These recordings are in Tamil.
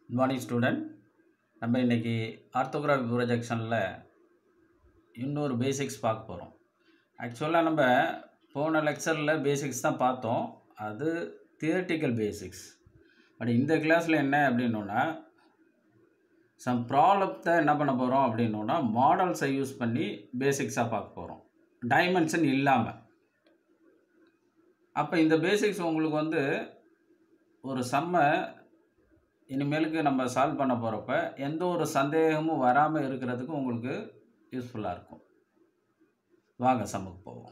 குட் மார்னிங் ஸ்டூடெண்ட் நம்ம இன்றைக்கி ஆர்த்தோகிராஃபி ப்ரொஜெக்ஷனில் இன்னொரு பேசிக்ஸ் பார்க்க போகிறோம் ஆக்சுவலாக நம்ம போன லெக்சரில் பேசிக்ஸ் தான் பார்த்தோம் அது தியரட்டிக்கல் பேசிக்ஸ் பட் இந்த கிளாஸில் என்ன அப்படின்னோன்னா சம் ப்ராப்ளத்தை என்ன பண்ண போகிறோம் அப்படின்னோன்னா மாடல்ஸை யூஸ் பண்ணி பேசிக்ஸாக பார்க்க போகிறோம் டைமென்ஷன் இல்லாமல் அப்போ இந்த பேசிக்ஸ் உங்களுக்கு வந்து ஒரு செம்ம இனிமேலுக்கு நம்ம சால்வ் பண்ண போகிறப்ப எந்த ஒரு சந்தேகமும் வராமல் இருக்கிறதுக்கு உங்களுக்கு யூஸ்ஃபுல்லாக இருக்கும் வாங்க சம்முக்கு போவோம்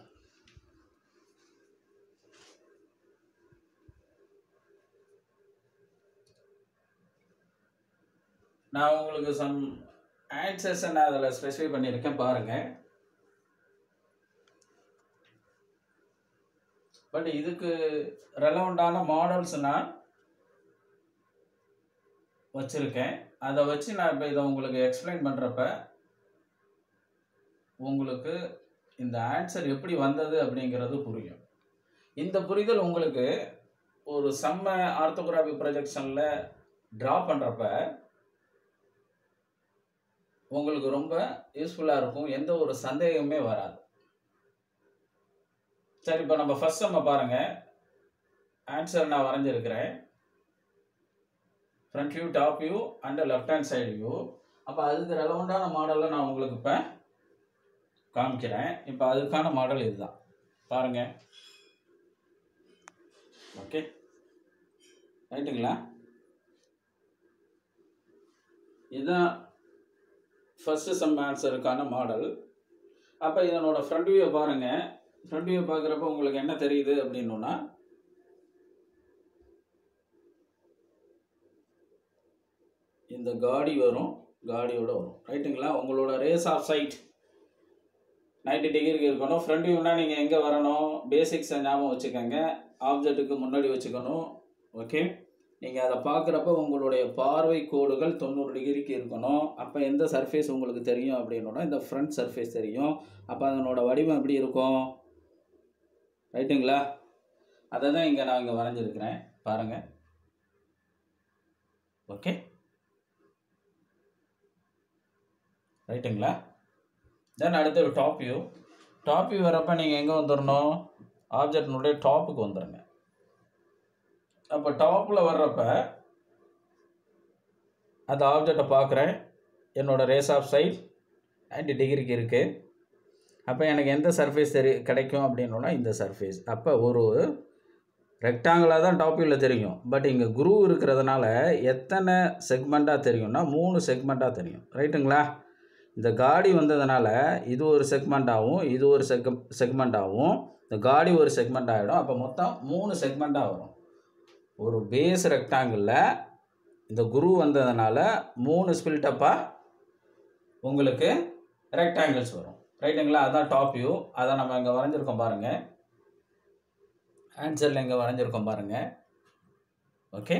நான் உங்களுக்கு சம் ஆன்சர்ஸை நான் அதில் ஸ்பெசிஃபை பண்ணியிருக்கேன் பாருங்கள் பட் இதுக்கு ரெலவெண்ட்டான மாடல்ஸ் நான் வச்சுருக்கேன் அதை வச்சு நான் இப்போ இதை உங்களுக்கு எக்ஸ்பிளைன் பண்ணுறப்ப உங்களுக்கு இந்த ஆன்சர் எப்படி வந்தது அப்படிங்கிறது புரியும் இந்த புரிதல் உங்களுக்கு ஒரு செம்ம ஆர்த்தோகிராஃபி ப்ரொஜெக்ஷனில் ட்ரா பண்ணுறப்ப உங்களுக்கு ரொம்ப யூஸ்ஃபுல்லாக இருக்கும் எந்த ஒரு சந்தேகமே வராது சரி இப்போ நம்ம ஃபர்ஸ்ட் நம்ம பாருங்கள் ஆன்சர் நான் வரைஞ்சிருக்கிறேன் front view top view and left hand side view அப்போ அதுக்கு ரெலவெண்ட்டான மாடலை நான் உங்களுக்கு இப்போ காமிக்கிறேன் இப்போ அதுக்கான மாடல் இதுதான் பாருங்க ஓகே ரைட்டுங்களா இதுதான் ஃபஸ்ட்டு சம் ஆன்சருக்கான மாடல் அப்போ இதனோட ஃப்ரண்ட் வியூவை பாருங்கள் ஃப்ரண்ட் வியூ பார்க்குறப்ப உங்களுக்கு என்ன தெரியுது அப்படின்னா இந்த காடி வரும் காடியோட வரும் ரைட்டுங்களா உங்களோட ரேஸ் ஆஃப் சைட் நைன்டி டிகிரிக்கு இருக்கணும் ஃப்ரண்ட் வியூனா நீங்கள் எங்கே வரணும் பேசிக்ஸை ஞாபகம் வச்சுக்கோங்க ஆப்ஜெக்ட்டுக்கு முன்னாடி வச்சுக்கணும் ஓகே நீங்கள் அதை பார்க்குறப்ப உங்களுடைய பார்வை கோடுகள் தொண்ணூறு டிகிரிக்கு இருக்கணும் அப்போ எந்த சர்ஃபேஸ் உங்களுக்கு தெரியும் அப்படின்னா இந்த ஃப்ரண்ட் சர்ஃபேஸ் தெரியும் அப்போ அதனோட வடிவம் எப்படி இருக்கும் ரைட்டுங்களா அதை தான் இங்கே நான் இங்கே வரைஞ்சிருக்கிறேன் பாருங்கள் ஓகே ரைட்டுங்களா தென் அடுத்து டாப் வியூ டாப் வியூ வரப்போ நீங்கள் எங்கே வந்துடணும் ஆப்ஜெக்டினுடைய டாப்புக்கு வந்துடுங்க அப்போ டாப்பில் வர்றப்ப அந்த ஆப்ஜெக்டை பார்க்குறேன் என்னோடய ரேஸ் ஆஃப் சைட் அண்ட் டிகிரிக்கு இருக்குது அப்போ எனக்கு எந்த சர்ஃபேஸ் தெரி கிடைக்கும் அப்படின்னா இந்த சர்ஃபேஸ் அப்போ ஒரு ரெக்டாங்கிளாக தான் டாப் வியூவில் தெரியும் பட் இங்கே குரூ இருக்கிறதுனால எத்தனை செக்மெண்ட்டாக தெரியும்னா மூணு செக்மெண்ட்டாக தெரியும் ரைட்டுங்களா இந்த காடி வந்ததுனால இது ஒரு செக்மெண்ட்டாகவும் இது ஒரு செக் செக்மெண்ட்டாகவும் இந்த காடி ஒரு செக்மெண்ட் ஆகிடும் அப்போ மொத்தம் மூணு செக்மெண்ட்டாக வரும் ஒரு பேஸ் ரெக்டாங்கிளில் இந்த குரு வந்ததுனால மூணு ஸ்பில்டப்பாக உங்களுக்கு ரெக்டாங்கிள்ஸ் வரும் ரைட்டுங்களா அதான் டாப் வியூ அதை நம்ம இங்கே வரைஞ்சிருக்கோம் பாருங்கள் ஆன்சரில் இங்கே வரைஞ்சிருக்கோம் பாருங்கள் ஓகே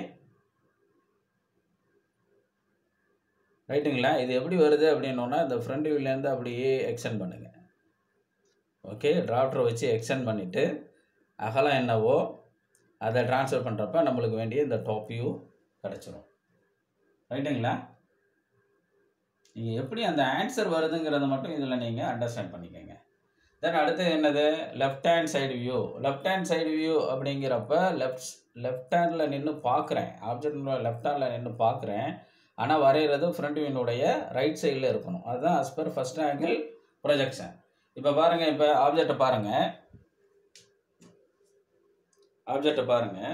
ரைட்டுங்களா இது எப்படி வருது அப்படின்னோன்னா இந்த ஃப்ரண்ட் வியூலேருந்து அப்படியே எக்ஸ்டெண்ட் பண்ணுங்கள் ஓகே ட்ராப்டரை வச்சு எக்ஸ்டெண்ட் பண்ணிவிட்டு அகலம் என்னவோ அதை ட்ரான்ஸ்ஃபர் பண்ணுறப்ப நம்மளுக்கு வேண்டிய இந்த டாப் வியூ கிடச்சிரும் ரைட்டுங்களா நீங்கள் எப்படி அந்த ஆன்சர் வருதுங்கிறத மட்டும் இதில் நீங்கள் அண்டர்ஸ்டாண்ட் பண்ணிக்கோங்க தென் அடுத்து என்னது left hand side view left hand side view அப்படிங்கிறப்ப லெஃப்ட் லெஃப்ட் ஹேண்டில் நின்று பார்க்குறேன் ஆப்ஜெக்டினோட லெஃப்ட் ஹேண்டில் நின்று பார்க்குறேன் ஆனால் வரைகிறது ஃப்ரண்ட் வியூனுடைய ரைட் சைடில் இருக்கணும் அதுதான் as per first angle projection இப்போ பாருங்கள் இப்போ ஆப்ஜெக்டை பாருங்கள் ஆப்ஜெக்டை பாருங்கள்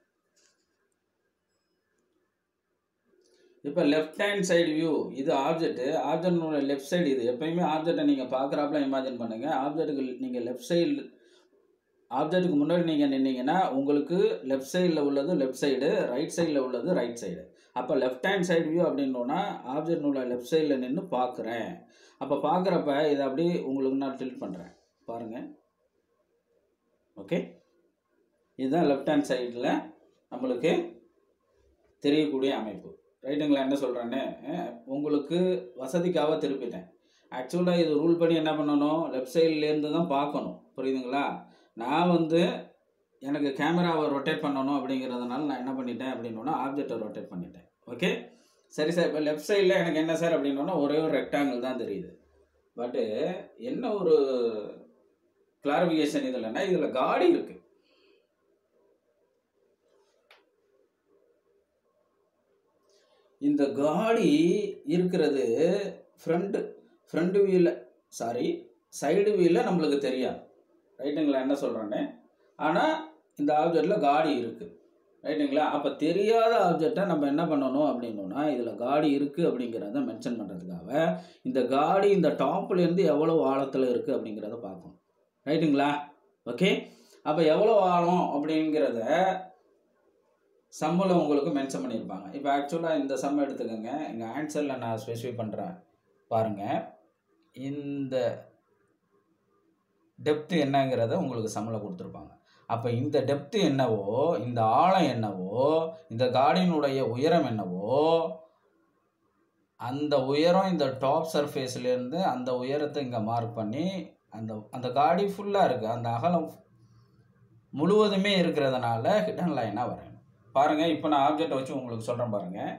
இப்போ லெஃப்ட் ஹேண்ட் சைடு வியூ இது ஆப்ஜெக்ட்டு ஆப்ஜெக்டினோட லெஃப்ட் சைடு இது எப்பயுமே ஆப்ஜெக்டை நீங்கள் பார்க்குறாப்புல இமேஜின் பண்ணுங்கள் ஆப்ஜெக்ட்டுக்கு நீங்கள் லெஃப்ட் சைடு ஆப்ஜெக்ட்டுக்கு முன்னாடி நீங்கள் நின்னீங்கன்னா உங்களுக்கு லெஃப்ட் சைடில் உள்ளது லெஃப்ட் சைடு ரைட் சைடில் உள்ளது ரைட் சைடு அப்போ லெஃப்ட் ஹேண்ட் சைடு வியூ அப்படின்னோன்னா ஆப்ஜெக்டினோட லெஃப்ட் சைடில் நின்று பார்க்குறேன் அப்போ பார்க்குறப்ப இதை அப்படியே உங்களுக்கு நான் டில்ட் பண்ணுறேன் பாருங்கள் ஓகே இதுதான் லெஃப்ட் ஹேண்ட் சைடில் நம்மளுக்கு தெரியக்கூடிய அமைப்பு ரைட்டுங்களா என்ன சொல்கிறேன்னு உங்களுக்கு வசதிக்காக திருப்பிட்டேன் ஆக்சுவலாக இது ரூல் படி என்ன பண்ணணும் லெஃப்ட் சைட்லேருந்து தான் பார்க்கணும் புரியுதுங்களா நான் வந்து எனக்கு கேமராவை ரொட்டேட் பண்ணணும் அப்படிங்கிறதுனால நான் என்ன பண்ணிட்டேன் அப்படின்னா ஆப்ஜெக்டை ரொட்டேட் பண்ணிட்டேன் ஓகே சரி சார் இப்போ லெஃப்ட் சைடில் எனக்கு என்ன சார் அப்படின்னோன்னா ஒரே ஒரு ரெக்டாங்கிள் தான் தெரியுது பட்டு என்ன ஒரு கிளாரிஃபிகேஷன் இதில்னா இதில் காடி இருக்கு இந்த காடி இருக்கிறது ஃப்ரண்ட் ஃப்ரண்ட் வியூவில் சாரி சைடு வியூவில் நம்மளுக்கு தெரியாது ரைட்டுங்களா என்ன சொல்கிறேன்னு ஆனால் இந்த ஆப்ஜெக்டில் காடி இருக்குது ரைட்டுங்களா அப்போ தெரியாத ஆப்ஜெக்டை நம்ம என்ன பண்ணணும் அப்படின்னோன்னா இதில் காடி இருக்குது அப்படிங்கிறத மென்ஷன் பண்ணுறதுக்காக இந்த காடி இந்த டாப்லேருந்து எவ்வளோ ஆழத்தில் இருக்குது அப்படிங்கிறத பார்க்கணும் ரைட்டுங்களா ஓகே அப்போ எவ்வளோ ஆழம் அப்படிங்கிறத சம்மில் உங்களுக்கு மென்ஷன் பண்ணியிருப்பாங்க இப்போ ஆக்சுவலாக இந்த சம் எடுத்துக்கோங்க எங்கள் ஆன்சரில் நான் ஸ்பெசிஃபை பண்ணுறேன் பாருங்கள் இந்த டெப்த்து என்னங்கிறத உங்களுக்கு சம்மில் கொடுத்துருப்பாங்க அப்போ இந்த டெப்த்து என்னவோ இந்த ஆழம் என்னவோ இந்த காடியினுடைய உயரம் என்னவோ அந்த உயரம் இந்த டாப் சர்ஃபேஸ்லேருந்து அந்த உயரத்தை இங்கே மார்க் பண்ணி அந்த அந்த காடி ஃபுல்லாக இருக்குது அந்த அகலம் முழுவதுமே இருக்கிறதுனால ஹிடன் லைனாக வரையணும் பாருங்கள் இப்போ நான் ஆப்ஜெக்டை வச்சு உங்களுக்கு சொல்கிறேன் பாருங்கள்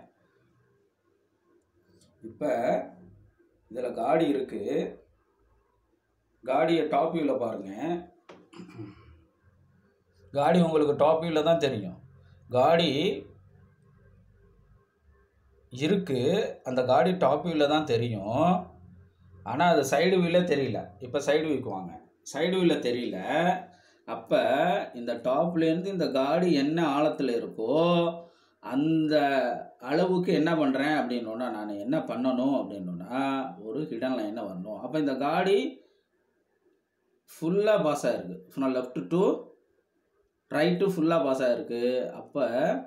இப்போ இதில் காடி இருக்குது காடியை டாப் வியூவில் பாருங்கள் காடி உங்களுக்கு டாப் வியூவில் தான் தெரியும் காடி இருக்குது அந்த காடி டாப் வியூவில் தான் தெரியும் ஆனால் அது சைடு வியூவில் தெரியல இப்போ சைடு வியூக்கு வாங்க சைடு வியூவில் தெரியல அப்போ இந்த டாப்லேருந்து இந்த காடி என்ன ஆழத்தில் இருக்கோ அந்த அளவுக்கு என்ன பண்ணுறேன் அப்படின்னோன்னா நான் என்ன பண்ணணும் அப்படின்னோன்னா ஒரு ஹிடன் லைனை வரணும் அப்போ இந்த காடி ஃபுல்லாக பாஸ் ஆகிருக்கு ஃப்ரம் லெஃப்ட் டு ரைட்டு ஃபுல்லாக பாஸ் ஆகிருக்கு அப்போ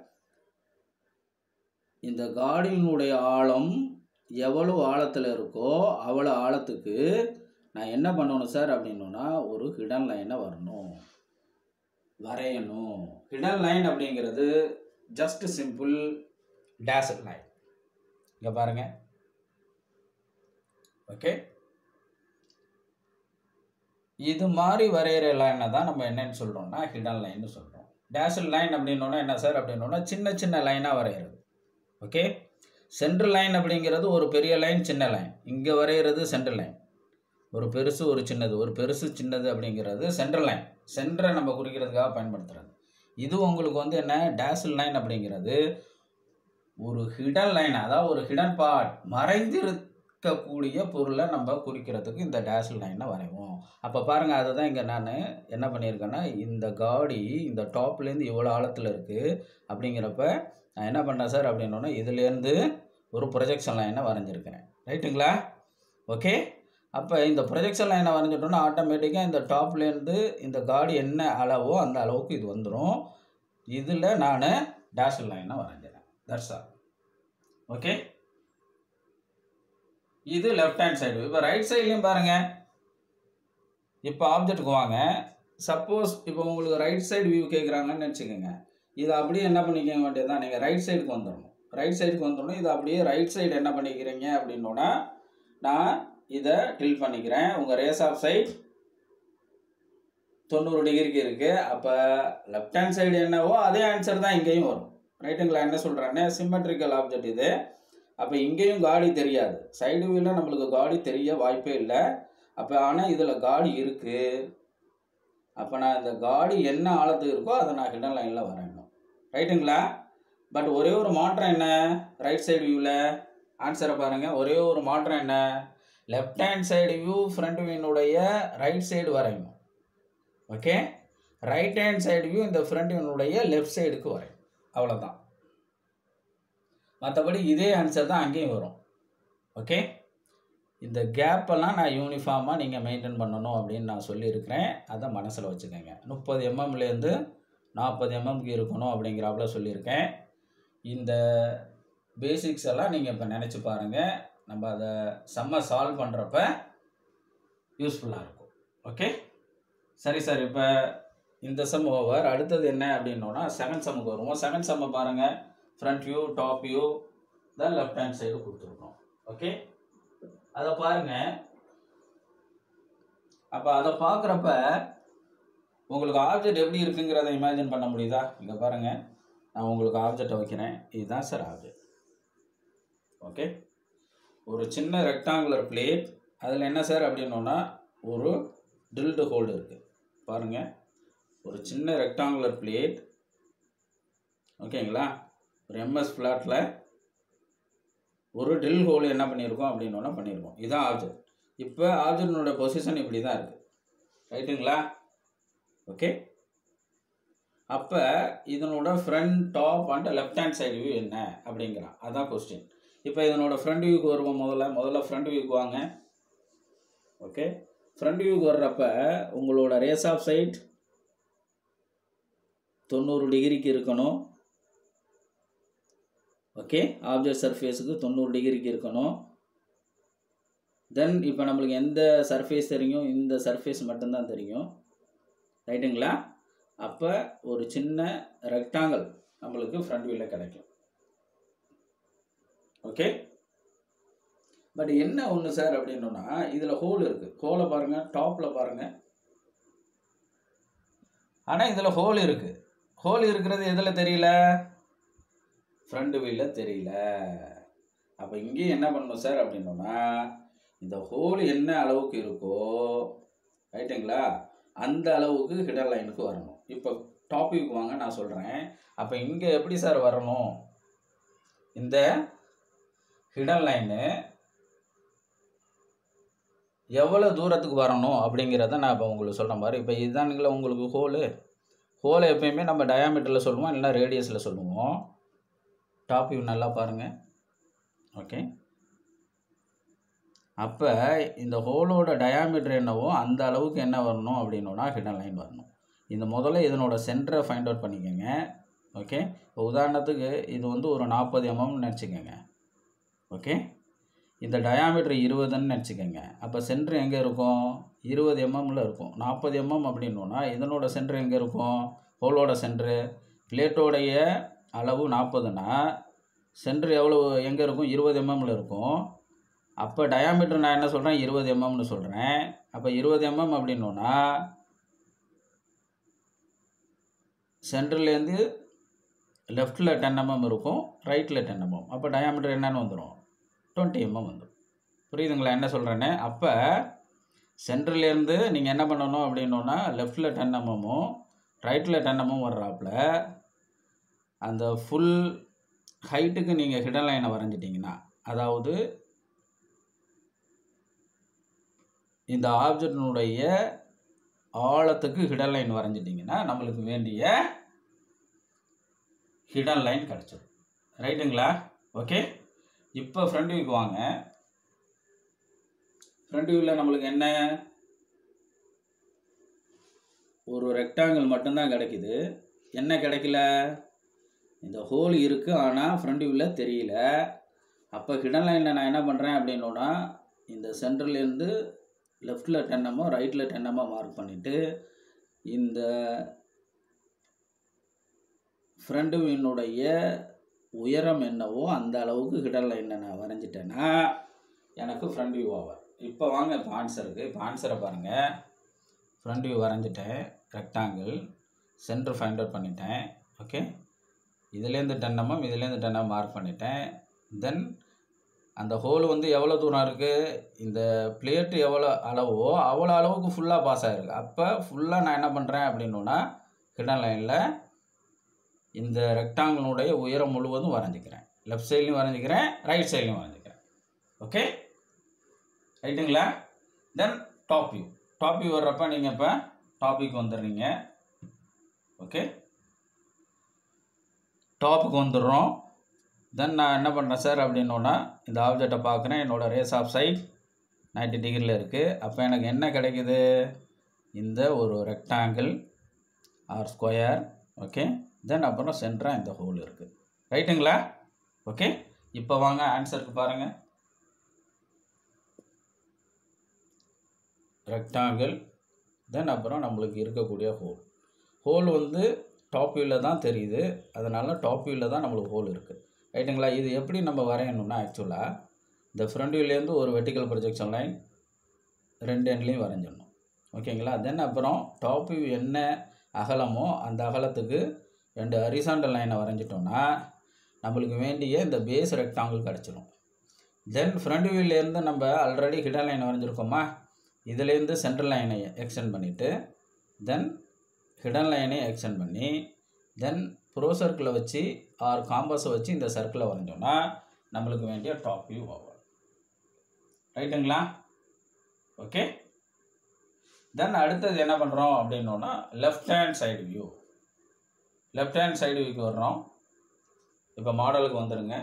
இந்த காடியினுடைய ஆழம் எவ்வளோ ஆழத்தில் இருக்கோ அவ்வளோ ஆழத்துக்கு நான் என்ன பண்ணணும் சார் அப்படின்னோன்னா ஒரு ஹிடன் லைனை வரணும் வரையணும் ஹிடன் லைன் அப்படிங்கிறது ஜஸ்ட் சிம்பிள் டேஷட் லைன் இங்கே பாருங்க ஓகே இது மாதிரி வரைகிற லைனை தான் நம்ம என்னன்னு சொல்கிறோம்னா ஹிடன் லைன்னு சொல்கிறோம் டேஷட் லைன் அப்படின்னோன்னா என்ன சார் அப்படின்னோன்னா சின்ன சின்ன லைனாக வரைகிறது ஓகே சென்ட்ரல் லைன் அப்படிங்கிறது ஒரு பெரிய லைன் சின்ன லைன் இங்கே வரைகிறது சென்ட்ரல் லைன் ஒரு பெருசு ஒரு சின்னது ஒரு பெருசு சின்னது அப்படிங்கிறது சென்ட்ரல் லைன் சென்டரை நம்ம குறிக்கிறதுக்காக பயன்படுத்துகிறது இது உங்களுக்கு வந்து என்ன டேஷல் லைன் அப்படிங்கிறது ஒரு ஹிடன் லைன் அதாவது ஒரு ஹிடன் பார்ட் மறைந்திருக்கக்கூடிய பொருளை நம்ம குறிக்கிறதுக்கு இந்த டேஷல் லைனை வரைவோம் அப்போ பாருங்கள் அதை தான் இங்கே நான் என்ன பண்ணியிருக்கேன்னா இந்த காடி இந்த டாப்லேருந்து இவ்வளோ ஆழத்தில் இருக்குது அப்படிங்கிறப்ப நான் என்ன பண்ணேன் சார் அப்படின்னோன்னா இதுலேருந்து ஒரு ப்ரொஜெக்ஷன் லைனை வரைஞ்சிருக்கிறேன் ரைட்டுங்களா ஓகே அப்போ இந்த ப்ரொஜெக்ஷன் லைனை வரைஞ்சிட்டோன்னா ஆட்டோமேட்டிக்காக இந்த டாப்லேருந்து இந்த காடி என்ன அளவோ அந்த அளவுக்கு இது வந்துடும் இதில் நான் டேஷல் லைனை வரைஞ்சிறேன் தட்ஸ் ஆல் ஓகே இது லெஃப்ட் ஹேண்ட் சைடு இப்போ ரைட் சைட்லேயும் பாருங்கள் இப்போ ஆப்ஜெக்ட்டுக்கு வாங்க சப்போஸ் இப்போ உங்களுக்கு ரைட் சைடு வியூ கேட்குறாங்கன்னு நினச்சிக்கோங்க இதை அப்படியே என்ன பண்ணிக்க வேண்டியது தான் நீங்கள் ரைட் சைடுக்கு வந்துடணும் ரைட் சைடுக்கு வந்துடணும் இதை அப்படியே ரைட் சைடு என்ன பண்ணிக்கிறீங்க அப்படின்னோன்னா நான் இதை டில் பண்ணிக்கிறேன் உங்கள் ரேஸ் ஆஃப் சைட் தொண்ணூறு டிகிரிக்கு இருக்குது அப்போ லெஃப்ட் ஹேண்ட் சைடு என்னவோ அதே ஆன்சர் தான் இங்கேயும் வரும் ரைட்டுங்களா என்ன சொல்கிறேன்னு சிம்மெட்ரிக்கல் ஆப்ஜெக்ட் இது அப்போ இங்கேயும் காடி தெரியாது சைடு வியூவில் நம்மளுக்கு காடி தெரிய வாய்ப்பே இல்லை அப்போ ஆனால் இதில் காடி இருக்குது அப்போ நான் இந்த காடி என்ன ஆழத்துக்கு இருக்கோ அதை நான் ஹிடன் லைனில் வரையணும் ரைட்டுங்களா பட் ஒரே ஒரு மாற்றம் என்ன ரைட் சைடு வியூவில் ஆன்சரை பாருங்கள் ஒரே ஒரு மாற்றம் என்ன left hand side view front வியூனுடைய ரைட் சைடு வரையணும் okay right hand side view இந்த ஃப்ரண்ட் வியூனுடைய லெஃப்ட் சைடுக்கு வரையும் அவ்வளோதான் மற்றபடி இதே ஆன்சர் தான் அங்கேயும் வரும் ஓகே இந்த கேப்பெல்லாம் நான் யூனிஃபார்மாக நீங்கள் மெயின்டைன் பண்ணணும் அப்படின்னு நான் சொல்லியிருக்கிறேன் அதை மனசில் வச்சுக்கோங்க முப்பது எம்எம்லேருந்து நாற்பது எம்எம்க்கு இருக்கணும் அப்படிங்கிறாப்புல சொல்லியிருக்கேன் இந்த பேசிக்ஸ் எல்லாம் நீங்கள் இப்போ நினச்சி பாருங்கள் நம்ம அதை செம்ம சால்வ் பண்ணுறப்ப யூஸ்ஃபுல்லாக இருக்கும் ஓகே சரி சார் இப்போ இந்த சம் ஓவர் அடுத்தது என்ன அப்படின்னோன்னா செகண்ட் சம்முக்கு வருவோம் செகண்ட் சம்மை பாருங்கள் ஃப்ரண்ட் வியூ டாப் வியூ தான் லெஃப்ட் ஹேண்ட் சைடு கொடுத்துருக்கோம் ஓகே அதை பாருங்க அப்போ அதை பார்க்குறப்ப உங்களுக்கு ஆப்ஜெக்ட் எப்படி இருக்குங்கிறத இமேஜின் பண்ண முடியுதா இங்கே பாருங்க நான் உங்களுக்கு ஆப்ஜெக்டை வைக்கிறேன் இதுதான் சார் ஆப்ஜெக்ட் ஓகே ஒரு சின்ன ரெக்டாங்குலர் பிளேட் அதில் என்ன சார் அப்படின்னோன்னா ஒரு ட்ரில்டு ஹோல்டு இருக்குது பாருங்கள் ஒரு சின்ன ரெக்டாங்குலர் பிளேட் ஓகேங்களா ஒரு எம்எஸ் ஃப்ளாட்டில் ஒரு ட்ரில் ஹோல் என்ன பண்ணியிருக்கோம் அப்படின்னோன்னா பண்ணியிருக்கோம் இதுதான் ஆப்ஜெக்ட் இப்போ ஆப்ஜெக்டினோட பொசிஷன் இப்படி தான் இருக்குது ரைட்டுங்களா ஓகே அப்போ இதனோட front top and left hand side view என்ன அப்படிங்கிறான் அதான் கொஸ்டின் இப்போ இதனோட ஃப்ரண்ட் வியூக்கு வருவோம் முதல்ல முதல்ல ஃப்ரண்ட் வியூக்கு வாங்க ஓகே ஃப்ரண்ட் வியூக்கு வர்றப்ப உங்களோட ரேஸ் ஆஃப் சைட் தொண்ணூறு டிகிரிக்கு இருக்கணும் ஓகே ஆப்ஜெக்ட் சர்ஃபேஸுக்கு தொண்ணூறு டிகிரிக்கு இருக்கணும் தென் இப்போ நம்மளுக்கு எந்த சர்ஃபேஸ் தெரியும் இந்த சர்ஃபேஸ் மட்டும்தான் தெரியும் ரைட்டுங்களா அப்போ ஒரு சின்ன ரெக்டாங்கிள் நம்மளுக்கு ஃப்ரண்ட் வியூவில் கிடைக்கும் ஓகே பட் என்ன ஒன்று சார் அப்படின்னோன்னா இதில் ஹோல் இருக்குது ஹோலை பாருங்கள் டாப்பில் பாருங்கள் ஆனால் இதில் ஹோல் இருக்குது ஹோல் இருக்கிறது எதில் தெரியல ஃப்ரண்ட் வீலில் தெரியல அப்போ இங்கேயும் என்ன பண்ணணும் சார் அப்படின்னோன்னா இந்த ஹோல் என்ன அளவுக்கு இருக்கோ ரைட்டுங்களா அந்த அளவுக்கு ஹிடர் லைனுக்கு வரணும் இப்போ டாபிக் வாங்க நான் சொல்கிறேன் அப்போ இங்கே எப்படி சார் வரணும் இந்த ஹிடன் லைனு எவ்வளோ தூரத்துக்கு வரணும் அப்படிங்கிறத நான் இப்போ உங்களுக்கு சொல்கிற மாதிரி இப்போ இதுதானுங்களா உங்களுக்கு ஹோலு ஹோலை எப்பயுமே நம்ம டயாமீட்டரில் சொல்லுவோம் இல்லைன்னா ரேடியஸில் சொல்லுவோம் டாப் வியூ நல்லா பாருங்கள் ஓகே அப்போ இந்த ஹோலோட டயாமீட்டர் என்னவோ அந்த அளவுக்கு என்ன வரணும் அப்படின்னோன்னா ஹிடன் லைன் வரணும் இந்த முதல்ல இதனோட சென்டரை ஃபைண்ட் அவுட் பண்ணிக்கோங்க ஓகே இப்போ உதாரணத்துக்கு இது வந்து ஒரு நாற்பது எம்எம்னு நினச்சிக்கோங்க ஓகே இந்த டயாமீட்டர் இருபதுன்னு நினச்சிக்கோங்க அப்போ சென்டர் எங்கே இருக்கும் இருபது எம்எம்மில் இருக்கும் நாற்பது எம்எம் அப்படின்னோன்னா இதனோட சென்டர் எங்கே இருக்கும் ஹோலோட சென்டரு பிளேட்டோடைய அளவு நாற்பதுனா சென்டர் எவ்வளோ எங்கே இருக்கும் இருபது எம்எம்மில் இருக்கும் அப்போ டயாமீட்டர் நான் என்ன சொல்கிறேன் இருபது எம்எம்னு சொல்கிறேன் அப்போ இருபது எம்எம் அப்படின்னோன்னா சென்டர்லேருந்து லெஃப்ட்டில் டென் எம்எம் இருக்கும் ரைட்டில் டென் எம்எம் அப்போ டயாமீட்டர் என்னன்னு வந்துடும் டுவெண்ட்டி எம்எம் வந்துடும் புரியுதுங்களா என்ன சொல்கிறேன்னு அப்போ சென்டர்லேருந்து நீங்கள் என்ன பண்ணணும் அப்படின்னோன்னா லெஃப்ட்டில் டென் எம்எம்மும் ரைட்டில் டென் எம்எம் வர்றாப்புல அந்த ஃபுல் ஹைட்டுக்கு நீங்கள் ஹிடன் லைனை வரைஞ்சிட்டிங்கன்னா அதாவது இந்த ஆப்ஜெக்டினுடைய ஆழத்துக்கு ஹிடன் லைன் வரைஞ்சிட்டிங்கன்னா நம்மளுக்கு வேண்டிய ஹிடன் லைன் கிடச்சிடும் ரைட்டுங்களா ஓகே இப்போ ஃப்ரண்ட் வியூக்கு வாங்க ஃப்ரண்ட் வியூவில் நம்மளுக்கு என்ன ஒரு ரெக்டாங்கிள் மட்டும்தான் கிடைக்குது என்ன கிடைக்கல இந்த ஹோல் இருக்குது ஆனால் ஃப்ரண்ட் வியூவில் தெரியல அப்போ ஹிடன் லைனில் நான் என்ன பண்ணுறேன் அப்படின்னோன்னா இந்த சென்டர்லேருந்து லெஃப்ட்டில் டென்னமோ ரைட்டில் டென்னமோ மார்க் பண்ணிவிட்டு இந்த ஃப்ரண்ட் வியூனுடைய உயரம் என்னவோ அந்த அளவுக்கு ஹிடன் லைனை நான் வரைஞ்சிட்டேன்னா எனக்கு ஃப்ரண்ட் வியூ ஓவர் இப்போ வாங்க இப்போ ஆன்சருக்கு இப்போ ஆன்சரை பாருங்கள் ஃப்ரண்ட் வியூ வரைஞ்சிட்டேன் ரெக்டாங்கிள் சென்டர் ஃபைண்ட் அவுட் பண்ணிட்டேன் ஓகே இதுலேருந்து டென் எம்எம் இதுலேருந்து டென் எம் மார்க் பண்ணிட்டேன் தென் அந்த ஹோல் வந்து எவ்வளோ தூரம் இருக்குது இந்த பிளேட்டு எவ்வளோ அளவோ அவ்வளோ அளவுக்கு ஃபுல்லாக பாஸ் ஆகிருக்கு அப்போ ஃபுல்லாக நான் என்ன பண்ணுறேன் அப்படின்னோன்னா ஹிடன் லைனில் இந்த ரெக்டாங்கிளுடைய உயரம் முழுவதும் வரைஞ்சிக்கிறேன் லெஃப்ட் சைட்லையும் வரைஞ்சிக்கிறேன் ரைட் சைட்லையும் வரைஞ்சிக்கிறேன் ஓகே ரைட்டுங்களா then top view top view வர்றப்ப நீங்கள் இப்போ டாபிக் வந்துடுறீங்க ஓகே டாப்புக்கு வந்துடுறோம் தென் நான் என்ன பண்ணுறேன் சார் அப்படின்னோன்னா இந்த ஆப்ஜெக்டை பார்க்குறேன் என்னோடய ரேஸ் ஆஃப் சைட் 90 டிகிரியில் இருக்குது அப்போ எனக்கு என்ன கிடைக்குது இந்த ஒரு rectangle or square okay then அப்புறம் சென்டராக இந்த ஹோல் இருக்குது ரைட்டுங்களா ஓகே இப்போ வாங்க ஆன்சருக்கு பாருங்கள் ரெக்டாங்கிள் தென் அப்புறம் நம்மளுக்கு இருக்கக்கூடிய ஹோல் ஹோல் வந்து டாப் வியூவில் தான் தெரியுது அதனால் டாப் வியூவில் தான் நம்மளுக்கு ஹோல் இருக்குது ரைட்டுங்களா இது எப்படி நம்ம வரையணும்னா ஆக்சுவலாக இந்த ஃப்ரண்ட் வியூலேருந்து ஒரு வெர்டிக்கல் ப்ரொஜெக்ஷன் லைன் ரெண்டு எண்ட்லேயும் வரைஞ்சிடணும் ஓகேங்களா தென் அப்புறம் டாப் வியூ என்ன அகலமோ அந்த அகலத்துக்கு ரெண்டு ஹரிசாண்டல் லைனை வரைஞ்சிட்டோம்னா நம்மளுக்கு வேண்டிய இந்த பேஸ் ரெக்டாங்கிள் கிடச்சிரும் தென் ஃப்ரண்ட் வியூலேருந்து நம்ம ஆல்ரெடி ஹிடன் லைன் வரைஞ்சிருக்கோமா இதுலேருந்து சென்ட்ரல் லைனை எக்ஸ்டெண்ட் பண்ணிவிட்டு தென் ஹிடன் லைனை எக்ஸ்டெண்ட் பண்ணி தென் ப்ரோ சர்க்கிளை வச்சு ஆர் காம்பஸை வச்சு இந்த சர்க்கிளை வரைஞ்சோன்னா நம்மளுக்கு வேண்டிய டாப் வியூ ஆகும் ரைட்டுங்களா ஓகே தென் அடுத்தது என்ன பண்ணுறோம் அப்படின்னோன்னா left hand side view left hand side வியூக்கு வர்றோம் இப்போ மாடலுக்கு வந்துடுங்க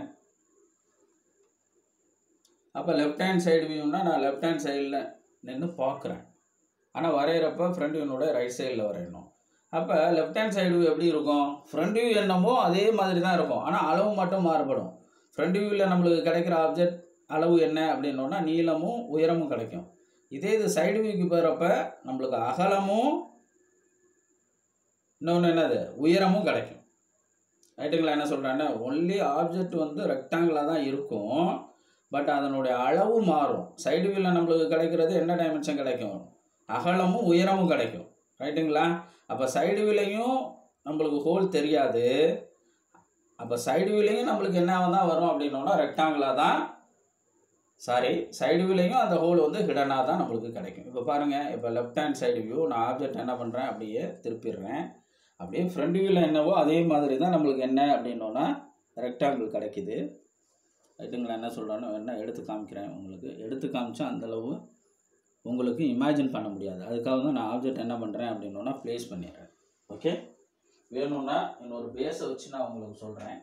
அப்போ லெஃப்ட் ஹேண்ட் சைடு வியூனா நான் லெஃப்ட் ஹேண்ட் சைடில் நின்று பார்க்குறேன் ஆனால் வரைகிறப்ப ஃப்ரண்ட் வியூனோட ரைட் சைடில் வரையணும் அப்போ லெஃப்ட் ஹேண்ட் சைடு வியூ எப்படி இருக்கும் ஃப்ரண்ட் வியூ என்னமோ அதே மாதிரி தான் இருக்கும் ஆனால் அளவு மட்டும் மாறுபடும் ஃப்ரண்ட் வியூவில் நம்மளுக்கு கிடைக்கிற ஆப்ஜெக்ட் அளவு என்ன அப்படின்னோன்னா நீளமும் உயரமும் கிடைக்கும் இதே இது சைடு வியூக்கு போகிறப்ப நம்மளுக்கு அகலமும் இன்னொன்று என்னது உயரமும் கிடைக்கும் ரைட்டுங்களா என்ன சொல்கிறேன்னா ஒன்லி ஆப்ஜெக்ட் வந்து ரெக்டாங்கிளாக தான் இருக்கும் பட் அதனுடைய அளவு மாறும் சைடு வியூவில் நம்மளுக்கு கிடைக்கிறது என்ன டைமென்ஷன் கிடைக்கும் அகலமும் உயரமும் கிடைக்கும் ரைட்டுங்களா அப்போ சைடு வியூலையும் நம்மளுக்கு ஹோல் தெரியாது அப்போ சைடு வியூலையும் நம்மளுக்கு என்ன தான் வரும் அப்படின்னோன்னா ரெக்டாங்கிளாக தான் சாரி சைடு வியூலையும் அந்த ஹோல் வந்து ஹிடனாக தான் நம்மளுக்கு கிடைக்கும் இப்போ பாருங்கள் இப்போ லெஃப்ட் ஹேண்ட் சைடு வியூ நான் ஆப்ஜெக்ட் என்ன பண்ணுறேன் அப்படியே திருப்பிடுறேன் அப்படியே ஃப்ரண்ட் வியூவில் என்னவோ அதே மாதிரி தான் நம்மளுக்கு என்ன அப்படின்னோன்னா ரெக்டாங்கிள் கிடைக்குது ரைட்டுங்களா என்ன சொல்கிறேன்னு என்ன எடுத்து காமிக்கிறேன் உங்களுக்கு எடுத்து காமிச்சா அந்தளவு உங்களுக்கு இமேஜின் பண்ண முடியாது அதுக்காக தான் நான் ஆப்ஜெக்ட் என்ன பண்ணுறேன் அப்படின்னோன்னா ப்ளேஸ் பண்ணிடுறேன் ஓகே வேணும்னா இன்னொரு பேஸை வச்சு நான் உங்களுக்கு சொல்கிறேன்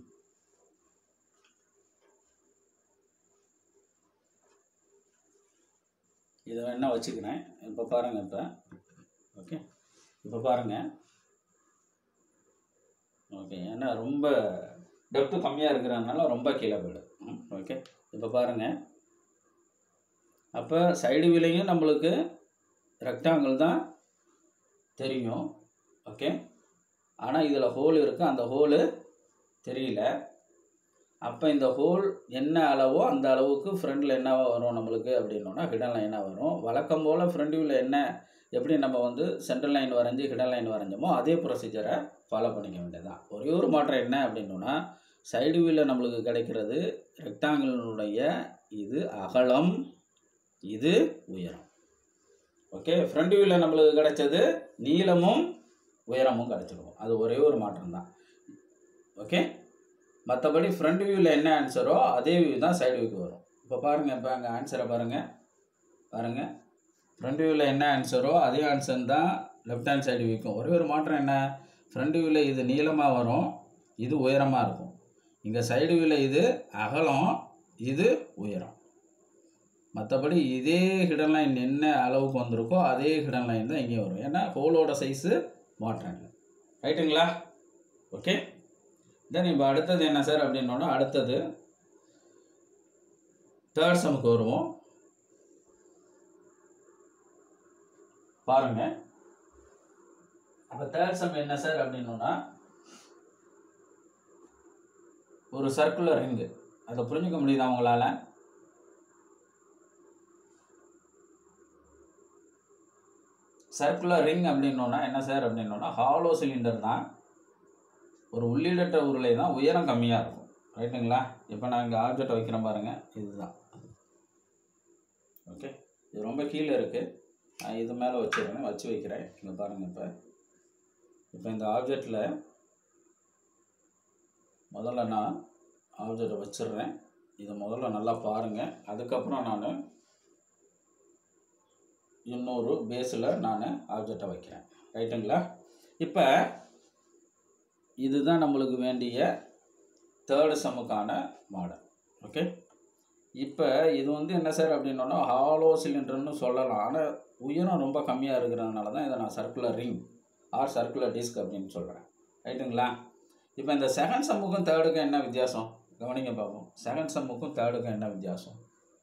இதை வேணா வச்சுக்கிறேன் இப்போ பாருங்கள் இப்போ ஓகே இப்போ பாருங்கள் ஓகே ஏன்னா ரொம்ப டெப்த்து கம்மியாக இருக்கிறதுனால ரொம்ப கீழே போயிடும் ம், ஓகே இப்போ பாருங்கள் அப்போ சைடு விலையும் நம்மளுக்கு ரெக்டாங்கிள் தான் தெரியும் ஓகே ஆனால் இதில் ஹோல் இருக்குது அந்த ஹோலு தெரியல அப்போ இந்த ஹோல் என்ன அளவோ அந்த அளவுக்கு ஃப்ரண்டில் என்ன வரும் நம்மளுக்கு அப்படின்னோன்னா ஹிடன் லைனாக வரும் வழக்கம் போல் ஃப்ரண்ட் வியூவில் என்ன எப்படி நம்ம வந்து சென்ட்ரல் லைன் வரைஞ்சி ஹிடன் லைன் வரைஞ்சோமோ அதே ப்ரொசீஜரை ஃபாலோ பண்ணிக்க வேண்டியதுதான் ஒரே ஒரு மாற்றம் என்ன அப்படின்னோன்னா சைடு வியூவில் நம்மளுக்கு கிடைக்கிறது ரெக்டாங்கிளினுடைய இது அகலம் இது உயரம் ஓகே ஃப்ரண்ட் வியூவில் நம்மளுக்கு கிடைச்சது நீளமும் உயரமும் கிடைச்சிருக்கும் அது ஒரே ஒரு மாற்றம் தான் ஓகே மற்றபடி ஃப்ரண்ட் வியூவில் என்ன ஆன்சரோ அதே வியூ தான் சைடு வியூக்கு வரும் இப்போ பாருங்கள் இப்போ அங்கே ஆன்சரை பாருங்கள் பாருங்கள் ஃப்ரண்ட் வியூவில் என்ன ஆன்சரோ அதே ஆன்சர் தான் லெஃப்ட் ஹேண்ட் சைடு வியூக்கும் ஒரே ஒரு மாற்றம் என்ன ஃப்ரண்ட் வியூவில் இது நீளமாக வரும் இது உயரமாக இருக்கும் இங்கே சைடு வியூவில் இது அகலம் இது உயரம் மற்றபடி இதே ஹிடன் லைன் என்ன அளவுக்கு வந்திருக்கோ அதே ஹிடன் லைன் தான் இங்கே வரும் ஏன்னா ஹோலோட சைஸு மாற்றம் இல்லை ரைட்டுங்களா ஓகே தென் இப்போ அடுத்தது என்ன சார் அப்படின்னோன்னா அடுத்தது தேர்ட் சமுக்கு வருவோம் பாருங்க அப்போ தேர்ட் சம் என்ன சார் அப்படின்னோன்னா ஒரு சர்க்குலர் ரிங்கு அதை புரிஞ்சுக்க முடியுதா உங்களால் சர்க்குலர் ரிங் அப்படின்னோன்னா என்ன சார் அப்படின்னோன்னா ஹாலோ சிலிண்டர் தான் ஒரு உள்ளீடற்ற உருளை தான் உயரம் கம்மியாக இருக்கும் ரைட்டுங்களா இப்போ நான் இங்கே ஆப்ஜெக்ட் வைக்கிறேன் பாருங்கள் இதுதான் ஓகே இது ரொம்ப கீழே இருக்குது நான் இது மேலே வச்சிருக்கேன் வச்சு வைக்கிறேன் இங்கே பாருங்கள் இப்போ இப்போ இந்த ஆப்ஜெக்டில் முதல்ல நான் ஆப்ஜெக்டை வச்சிடுறேன் இதை முதல்ல நல்லா பாருங்கள் அதுக்கப்புறம் நான் இன்னொரு பேஸில் நான் ஆப்ஜெக்டை வைக்கிறேன் ரைட்டுங்களா இப்போ இதுதான் நம்மளுக்கு வேண்டிய தேர்டு சம்முக்கான மாடல் ஓகே இப்போ இது வந்து என்ன சார் அப்படின்னோன்னா ஹாலோ சிலிண்டர்னு சொல்லலாம் ஆனால் உயரம் ரொம்ப கம்மியாக இருக்கிறதுனால தான் இதை நான் circular ring or circular disc அப்படின்னு சொல்கிறேன் ரைட்டுங்களா இப்போ இந்த செகண்ட் சம்முக்கும் தேர்டுக்கும் என்ன வித்தியாசம் கவனிங்க பார்ப்போம் செகண்ட் சம்முக்கும் தேர்டுக்கும் என்ன வித்தியாசம்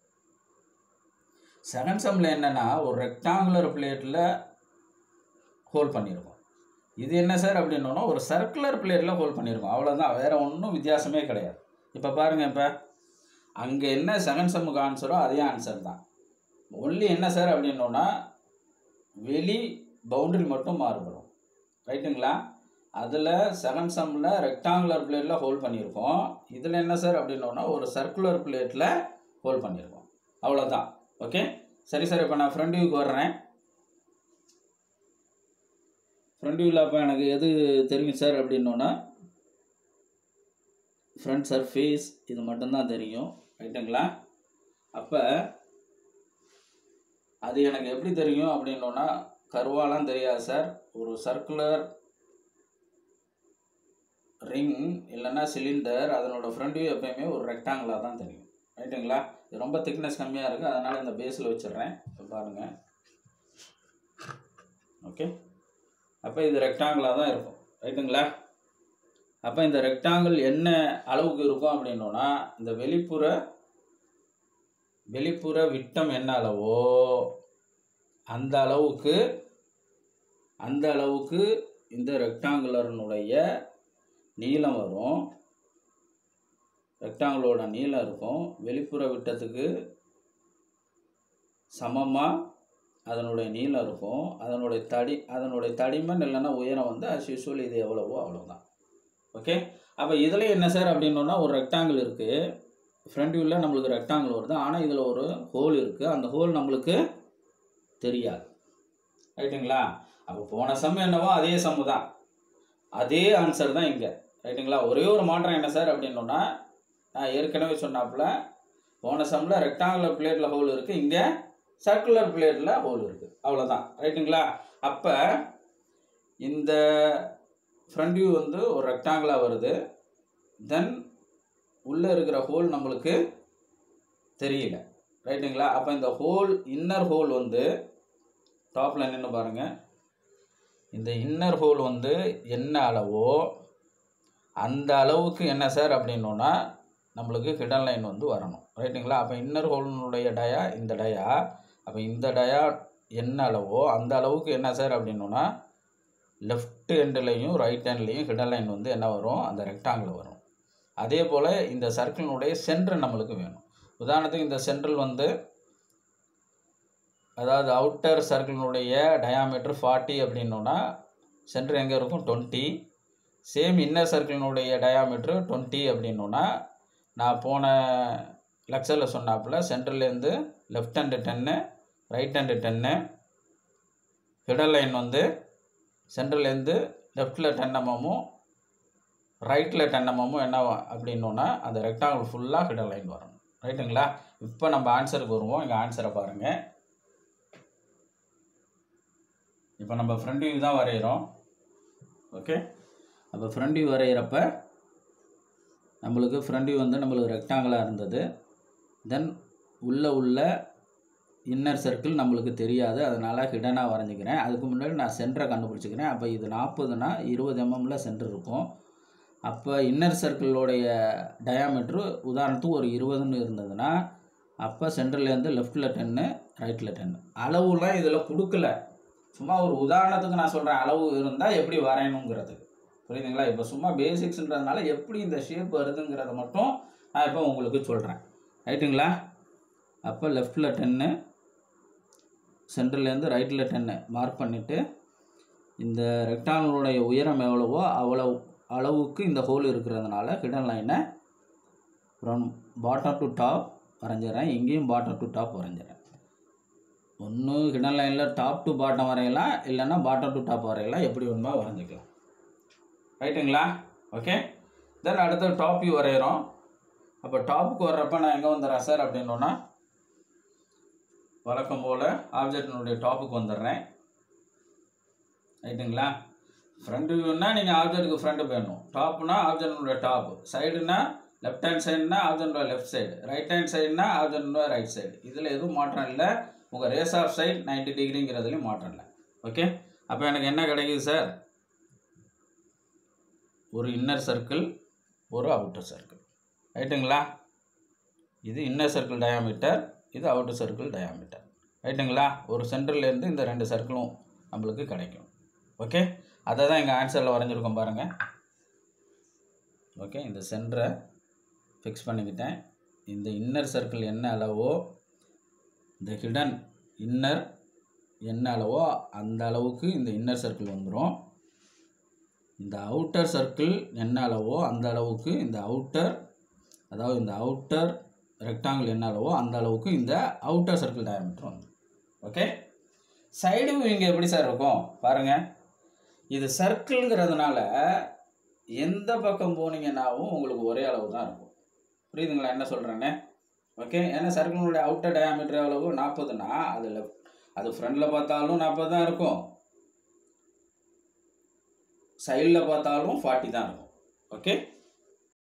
செகண்ட் சம்மில் என்னென்னா ஒரு ரெக்டாங்குலர் பிளேட்டில் ஹோல்ட் பண்ணியிருக்கோம் இது என்ன சார் அப்படின்னோன்னா ஒரு சர்க்குலர் பிளேட்டில் ஹோல்ட் பண்ணியிருக்கோம் அவ்வளோதான் வேறு ஒன்றும் வித்தியாசமே கிடையாது இப்போ பாருங்கள் இப்போ அங்கே என்ன செகண்ட் சம்முக்கு ஆன்சரோ அதே ஆன்சர் தான் ஒன்லி என்ன சார் அப்படின்னோன்னா வெளி பவுண்டரி மட்டும் மாறுபடும் ரைட்டுங்களா அதில் செகண்ட் சம்மில் ரெக்டாங்குலர் பிளேட்டில் ஹோல்ட் பண்ணியிருக்கோம் இதில் என்ன சார் அப்படின்னோன்னா ஒரு சர்க்குலர் பிளேட்டில் ஹோல் பண்ணியிருக்கோம் அவ்வளோதான் ஓகே சரி சார் இப்போ நான் ஃப்ரண்ட் வியூக்கு வர்றேன் ஃப்ரண்ட் வியூவில் அப்போ எனக்கு எது தெரியும் சார் அப்படின்னோன்னா ஃப்ரண்ட் சர்ஃபேஸ் இது மட்டும்தான் தெரியும் ரைட்டுங்களா அப்போ அது எனக்கு எப்படி தெரியும் அப்படின்னோன்னா கர்வாலாம் தெரியாது சார் ஒரு சர்க்குலர் ரிங் இல்லைன்னா சிலிண்டர் அதனோட ஃப்ரண்ட் வியூ எப்பயுமே ஒரு ரெக்டாங்கிளாக தான் தெரியும் ரைட்டுங்களா இது ரொம்ப திக்னஸ் கம்மியாக இருக்குது அதனால் இந்த பேஸில் வச்சிடுறேன் இப்போ பாருங்கள் ஓகே அப்போ இது ரெக்டாங்கிளாக தான் இருக்கும் ரைட்டுங்களா அப்போ இந்த ரெக்டாங்கிள் என்ன அளவுக்கு இருக்கும் அப்படின்னோன்னா இந்த வெளிப்புற வெளிப்புற விட்டம் என்ன அளவோ அந்த அளவுக்கு அந்த அளவுக்கு இந்த ரெக்டாங்குலர்னுடைய நீளம் வரும் ரெக்டாங்கிளோட நீளம் இருக்கும் வெளிப்புற விட்டத்துக்கு சமமாக அதனுடைய நீளம் இருக்கும் அதனுடைய தடி அதனுடைய தடிமன் இல்லைன்னா உயரம் வந்து அஸ் யூஸ்வல் இது எவ்வளவோ அவ்வளோதான் ஓகே அப்போ இதில் என்ன சார் அப்படின்னோன்னா ஒரு ரெக்டாங்கிள் இருக்குது ஃப்ரண்ட் வியூவில் நம்மளுக்கு ரெக்டாங்கிள் வருது ஆனால் இதில் ஒரு ஹோல் இருக்குது அந்த ஹோல் நம்மளுக்கு தெரியாது ரைட்டுங்களா அப்போ போன சம் என்னவோ அதே சம்மு தான் அதே ஆன்சர் தான் இங்கே ரைட்டுங்களா ஒரே ஒரு மாற்றம் என்ன சார் அப்படின்னோன்னா நான் ஏற்கனவே சொன்னாப்புல போன சம்மில் ரெக்டாங்குலர் பிளேட்டில் ஹோல் இருக்குது இங்கே சர்க்குலர் பிளேட்டில் ஹோல் இருக்குது அவ்வளோதான் ரைட்டுங்களா அப்போ இந்த ஃப்ரண்ட் வியூ வந்து ஒரு ரெக்டாங்கிளாக வருது தென் உள்ளே இருக்கிற ஹோல் நம்மளுக்கு தெரியல ரைட்டுங்களா அப்போ இந்த ஹோல் இன்னர் ஹோல் வந்து டாப்பில் நின்று பாருங்கள் இந்த இன்னர் ஹோல் வந்து என்ன அளவோ அந்த அளவுக்கு என்ன சார் அப்படின்னோன்னா நம்மளுக்கு ஹிடன் லைன் வந்து வரணும் ரைட்டுங்களா அப்போ இன்னர் ஹோலினுடைய டயா இந்த டயா அப்போ இந்த டயா என்ன அளவோ அந்த அளவுக்கு என்ன சார் அப்படின்னோன்னா லெஃப்ட் ஹேண்ட்லேயும் ரைட் ஹேண்ட்லேயும் ஹிடன் லைன் வந்து என்ன வரும் அந்த ரெக்டாங்கிள் வரும் அதே போல் இந்த சர்க்கிளினுடைய சென்டர் நம்மளுக்கு வேணும் உதாரணத்துக்கு இந்த சென்ட்ரல் வந்து அதாவது அவுட்டர் சர்க்கிளினுடைய டயாமீட்டர் ஃபார்ட்டி அப்படின்னோன்னா சென்டர் எங்கே இருக்கும் டுவெண்ட்டி சேம் இன்னர் சர்க்கிளினுடைய டயாமீட்ரு டுவெண்ட்டி அப்படின்னோன்னா நான் போன லெக்சரில் சொன்னாப்புல சென்டர்லேருந்து லெஃப்ட் ஹேண்டு டென்னு ரைட் ஹேண்டு டென்னு ஹிடல் லைன் வந்து சென்டர்லேருந்து லெஃப்டில் டென் எம்எம்மும் ரைட்டில் டென் எம்எம்மும் என்ன அப்படின்னோன்னா அந்த ரெக்டாங்கிள் ஃபுல்லாக ஹிடல் லைன் வரணும் ரைட்டுங்களா இப்போ நம்ம ஆன்சருக்கு வருவோம் இங்கே ஆன்சரை பாருங்கள் இப்போ நம்ம ஃப்ரண்ட் வியூ தான் வரைகிறோம் ஓகே அப்போ ஃப்ரண்ட் வியூ வரைகிறப்ப நம்மளுக்கு ஃப்ரண்ட் வியூ வந்து நம்மளுக்கு ரெக்டாங்கிளாக இருந்தது தென் உள்ளே உள்ள இன்னர் சர்க்கிள் நம்மளுக்கு தெரியாது அதனால் ஹிடனாக வரைஞ்சிக்கிறேன் அதுக்கு முன்னாடி நான் சென்டரை கண்டுபிடிச்சிக்கிறேன் அப்போ இது நாற்பதுனா இருபது எம்எம்ல சென்டர் இருக்கும் அப்போ இன்னர் சர்க்கிளோடைய டயாமீட்ரு உதாரணத்துக்கு ஒரு இருபதுன்னு இருந்ததுன்னா அப்போ சென்டர்லேருந்து லெஃப்ட்டில் டென்னு ரைட்டில் டென்னு அளவுலாம் இதில் கொடுக்கல சும்மா ஒரு உதாரணத்துக்கு நான் சொல்கிறேன் அளவு இருந்தால் எப்படி வரையணுங்கிறதுக்கு புரியுதுங்களா இப்போ சும்மா பேசிக்ஸ்ன்றதுனால எப்படி இந்த ஷேப் வருதுங்கிறத மட்டும் நான் இப்போ உங்களுக்கு சொல்கிறேன் ரைட்டுங்களா அப்போ லெஃப்ட்டில் டென்னு சென்டர்லேருந்து ரைட்டில் டென்னு மார்க் பண்ணிவிட்டு இந்த ரெக்டாங்கிளுடைய உயரம் எவ்வளவோ அவ்வளோ அளவுக்கு இந்த ஹோல் இருக்கிறதுனால ஹிடன் லைனை ஃப்ரம் பாட்டம் டு டாப் வரைஞ்சிடறேன் இங்கேயும் பாட்டம் டு டாப் வரைஞ்சிடறேன் ஒன்று ஹிடன் லைனில் டாப் டு பாட்டம் வரையலாம் இல்லைன்னா பாட்டம் டு டாப் வரையலாம் எப்படி வேணுமோ வரைஞ்சிக்கலாம் ரைட்டுங்களா ஓகே தென் அடுத்து டாப் வியூ வரைகிறோம் அப்போ டாப்புக்கு வர்றப்ப நான் எங்கே வந்துடுறேன் சார் அப்படின்னோன்னா வழக்கம் போல் ஆப்ஜெக்டினுடைய டாப்புக்கு வந்துடுறேன் ரைட்டுங்களா ஃப்ரண்ட் வியூனா நீங்கள் ஆப்ஜெக்ட்டுக்கு ஃப்ரண்ட் போயிடணும் டாப்னா ஆப்ஜெக்டினுடைய டாப் சைடுனா லெஃப்ட் ஹேண்ட் சைடுனா ஆப்ஜெக்டோட லெஃப்ட் சைடு ரைட் ஹேண்ட் சைடுனா ஆப்ஜெக்டோட ரைட் சைடு இதில் எதுவும் மாற்றம் இல்லை உங்கள் ரேஸ் ஆஃப் சைட் நைன்டி டிகிரிங்கிறதுலையும் மாற்றம் இல்லை ஓகே அப்போ எனக்கு என்ன கிடைக்குது சார் ஒரு இன்னர் சர்க்கிள் ஒரு அவுட்டர் சர்க்கிள் ரைட்டுங்களா இது இன்னர் சர்க்கிள் டயாமீட்டர் இது அவுட்டர் சர்க்கிள் டயாமீட்டர் ரைட்டுங்களா ஒரு சென்டர்லேருந்து இந்த ரெண்டு சர்க்கிளும் நம்மளுக்கு கிடைக்கும் ஓகே அதை தான் எங்கள் ஆன்சரில் வரைஞ்சிருக்கோம் பாருங்கள் ஓகே இந்த சென்டரை ஃபிக்ஸ் பண்ணிக்கிட்டேன் இந்த இன்னர் சர்க்கிள் என்ன அளவோ இந்த ஹிடன் இன்னர் என்ன அளவோ அந்த அளவுக்கு இந்த இன்னர் சர்க்கிள் வந்துடும் இந்த அவுட்டர் சர்க்கிள் என்ன அளவோ அந்த அளவுக்கு இந்த அவுட்டர் அதாவது இந்த அவுட்டர் ரெக்டாங்கிள் என்ன அளவோ அந்த அளவுக்கு இந்த அவுட்டர் சர்க்கிள் டயாமீட்டர் வந்து ஓகே சைடு வியூ இங்கே எப்படி சார் இருக்கும் பாருங்கள் இது சர்க்கிள்ங்கிறதுனால எந்த பக்கம் போனீங்கன்னாவும் உங்களுக்கு ஒரே அளவு தான் இருக்கும் புரியுதுங்களா என்ன சொல்கிறேன்னு ஓகே ஏன்னா சர்க்கிளுடைய அவுட்டர் டயாமீட்டர் எவ்வளவு நாற்பதுனா அது லெஃப்ட் அது ஃப்ரண்டில் பார்த்தாலும் நாற்பது தான் இருக்கும் சைடில் பார்த்தாலும் ஃபார்ட்டி தான் இருக்கும் ஓகே